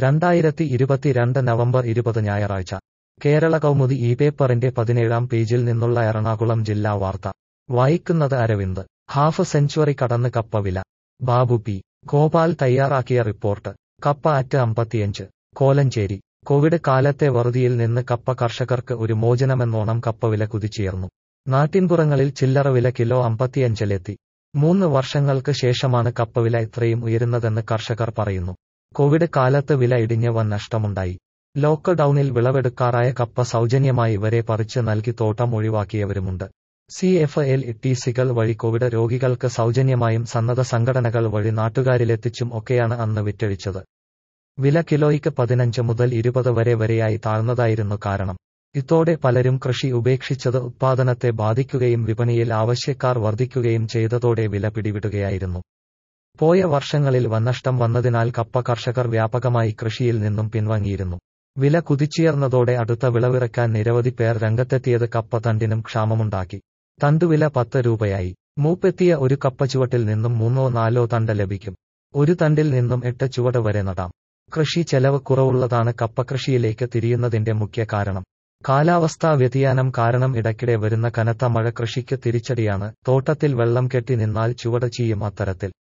രണ്ടായിരത്തി ഇരുപത്തിരണ്ട് നവംബർ ഇരുപത് ഞായറാഴ്ച കേരള കൗമുദി ഈ പേപ്പറിന്റെ പതിനേഴാം പേജിൽ നിന്നുള്ള എറണാകുളം ജില്ലാ വാർത്ത വായിക്കുന്നത് അരവിന്ദ് ഹാഫ് സെഞ്ചുറി കടന്ന് കപ്പ വില ബാബു പി ഗോപാൽ തയ്യാറാക്കിയ റിപ്പോർട്ട് കപ്പ അറ്റ് അമ്പത്തിയഞ്ച് കോലഞ്ചേരി കോവിഡ് കാലത്തെ വറുതിയിൽ നിന്ന് കപ്പ കർഷകർക്ക് ഒരു മോചനമെന്നോണം കപ്പ വില കുതിച്ചുയർന്നു നാട്ടിൻപുറങ്ങളിൽ ചില്ലറ വില കിലോ അമ്പത്തിയഞ്ചിലെത്തി മൂന്ന് വർഷങ്ങൾക്ക് ശേഷമാണ് കപ്പ വില ഇത്രയും ഉയരുന്നതെന്ന് കർഷകർ പറയുന്നു കോവിഡ് കാലത്ത് വില ഇടിഞ്ഞ് വൻ നഷ്ടമുണ്ടായി ലോക്ക്ഡൌണിൽ വിളവെടുക്കാറായ കപ്പ സൗജന്യമായി വരെ പറിച്ച് നൽകി തോട്ടം ഒഴിവാക്കിയവരുമുണ്ട് സി എഫ് എൽ ടിസികൾ വഴി കോവിഡ് രോഗികൾക്ക് സൗജന്യമായും സന്നദ്ധ സംഘടനകൾ വഴി നാട്ടുകാരിലെത്തിച്ചും ഒക്കെയാണ് അന്ന് വിറ്റഴിച്ചത് വില കിലോയ്ക്ക് പതിനഞ്ച് മുതൽ ഇരുപത് വരെ വരെയായി താഴ്ന്നതായിരുന്നു കാരണം ഇതോടെ പലരും കൃഷി ഉപേക്ഷിച്ചത് ഉത്പാദനത്തെ ബാധിക്കുകയും വിപണിയിൽ ആവശ്യക്കാർ വർദ്ധിക്കുകയും ചെയ്തതോടെ വില പിടിവിടുകയായിരുന്നു പോയ വർഷങ്ങളിൽ വന്നഷ്ടം വന്നതിനാൽ കപ്പ കർഷകർ വ്യാപകമായി കൃഷിയിൽ നിന്നും പിൻവാങ്ങിയിരുന്നു വില കുതിച്ചുയർന്നതോടെ അടുത്ത വിളവിറക്കാൻ നിരവധി പേർ രംഗത്തെത്തിയത് കപ്പ തണ്ടിനും ക്ഷാമമുണ്ടാക്കി തണ്ടുവില പത്ത് രൂപയായി മൂപ്പെത്തിയ ഒരു കപ്പ ചുവട്ടിൽ നിന്നും മൂന്നോ നാലോ തണ്ട് ലഭിക്കും ഒരു തണ്ടിൽ നിന്നും എട്ട് ചുവട് വരെ നടാം കൃഷി ചെലവ് കുറവുള്ളതാണ് കപ്പ കൃഷിയിലേക്ക് തിരിയുന്നതിന്റെ മുഖ്യ കാരണം കാലാവസ്ഥാ വ്യതിയാനം കാരണം ഇടയ്ക്കിടെ വരുന്ന കനത്ത മഴ കൃഷിക്ക് തിരിച്ചടിയാണ് തോട്ടത്തിൽ വെള്ളം കെട്ടി നിന്നാൽ ചുവട് ചെയ്യും അത്തരത്തിൽ